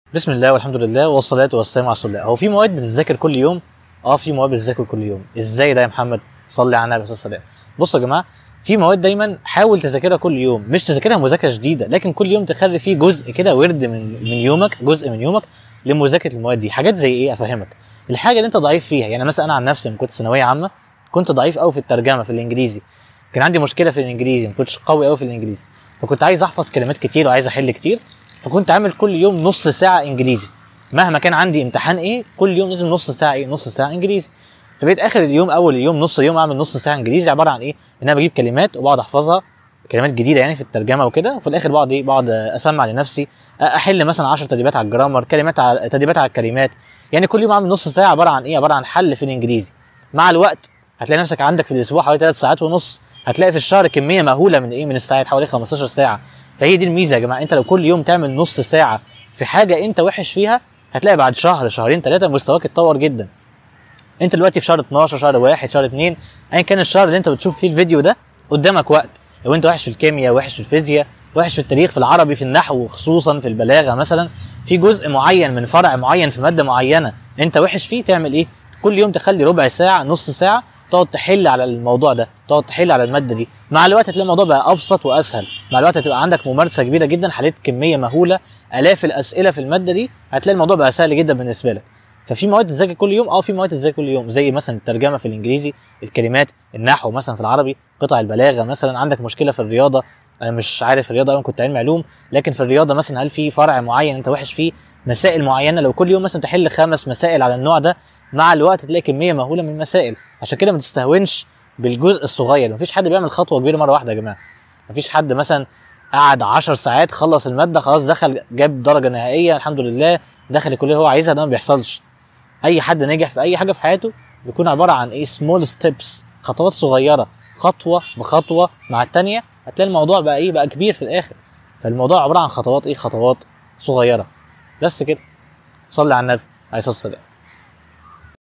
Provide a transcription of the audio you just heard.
بسم الله والحمد لله والصلاة والسلام على رسول الله هو في مواد بتذاكر كل يوم اه في مواد بتذاكر كل يوم ازاي ده يا محمد صلي على النبي صلى الله عليه وسلم بصوا يا جماعه في مواد دايما حاول تذاكرها كل يوم مش تذاكرها مذاكره شديده لكن كل يوم تخلي فيه جزء كده ورد من من يومك جزء من يومك لمذاكره المواد دي حاجات زي ايه افهمك الحاجه اللي انت ضعيف فيها يعني مثلا انا عن نفسي لما كنت ثانويه عامه كنت ضعيف قوي في الترجمه في الانجليزي كان عندي مشكله في الانجليزي ما كنتش قوي قوي في الانجليزي فكنت عايز احفظ كلمات كتير وعايز احل كتير فكنت عامل كل يوم نص ساعه انجليزي مهما كان عندي امتحان ايه كل يوم لازم نص ساعه ايه نص ساعه انجليزي فبقيت اخر اليوم اول اليوم نص اليوم اعمل نص ساعه انجليزي عباره عن ايه ان انا بجيب كلمات وبقعد احفظها كلمات جديده يعني في الترجمه وكده وفي الاخر بقعد ايه بقعد اسمع لنفسي احل مثلا 10 تدريبات على الجرامر كلمات على تدريبات على الكلمات يعني كل يوم اعمل نص ساعه عباره عن ايه عباره عن حل في الانجليزي مع الوقت هتلاقي نفسك عندك في الاسبوع حوالي 3 ساعات ونص هتلاقي في الشهر كميه مهوله من ايه من الساعات حوالي 15 ساعه فهي دي الميزه يا جماعه انت لو كل يوم تعمل نص ساعه في حاجه انت وحش فيها هتلاقي بعد شهر شهرين ثلاثه مستواك اتطور جدا انت دلوقتي في شهر 12 شهر 1 شهر 2 ايا كان الشهر اللي انت بتشوف فيه الفيديو ده قدامك وقت لو انت وحش في الكيمياء وحش في الفيزياء وحش في التاريخ في العربي في النحو خصوصا في البلاغه مثلا في جزء معين من فرع معين في ماده معينه انت وحش فيه تعمل ايه كل يوم تخلي ربع ساعه نص ساعه تقعد تحل على الموضوع ده تقعد تحل على الماده دي مع الوقت هتلاقي الموضوع بقى ابسط واسهل مع الوقت هتبقى عندك ممارسه كبيره جدا حليت كميه مهوله الاف الاسئله في الماده دي هتلاقي الموضوع بقى سهل جدا بالنسبه لك ففي مواد تذاكر كل يوم اه في مواد تذاكر كل يوم زي مثلا الترجمه في الانجليزي الكلمات النحو مثلا في العربي قطع البلاغه مثلا عندك مشكله في الرياضه انا مش عارف الرياضه أوي كنت علم علوم لكن في الرياضه مثلا هل في فرع معين انت وحش فيه مسائل معينه لو كل يوم مثلا تحل خمس مسائل على النوع ده مع الوقت تلاقي كميه مهوله من المسائل عشان كده ما تستهونش بالجزء الصغير مفيش حد بيعمل خطوه كبيره مره واحده يا جماعه مفيش حد مثلا قعد 10 ساعات خلص الماده خلاص دخل جاب درجه نهائيه الحمد لله دخل الكليه اللي هو عايزها ده ما بيحصلش اي حد نجح في اي حاجه في حياته بيكون عباره عن ايه سمول ستيبس خطوات صغيره خطوه بخطوه مع الثانيه هتلاقي الموضوع بقى ايه بقى كبير في الاخر فالموضوع عباره عن خطوات ايه خطوات صغيره بس كده صلي على النبي عليه الصلاه والسلام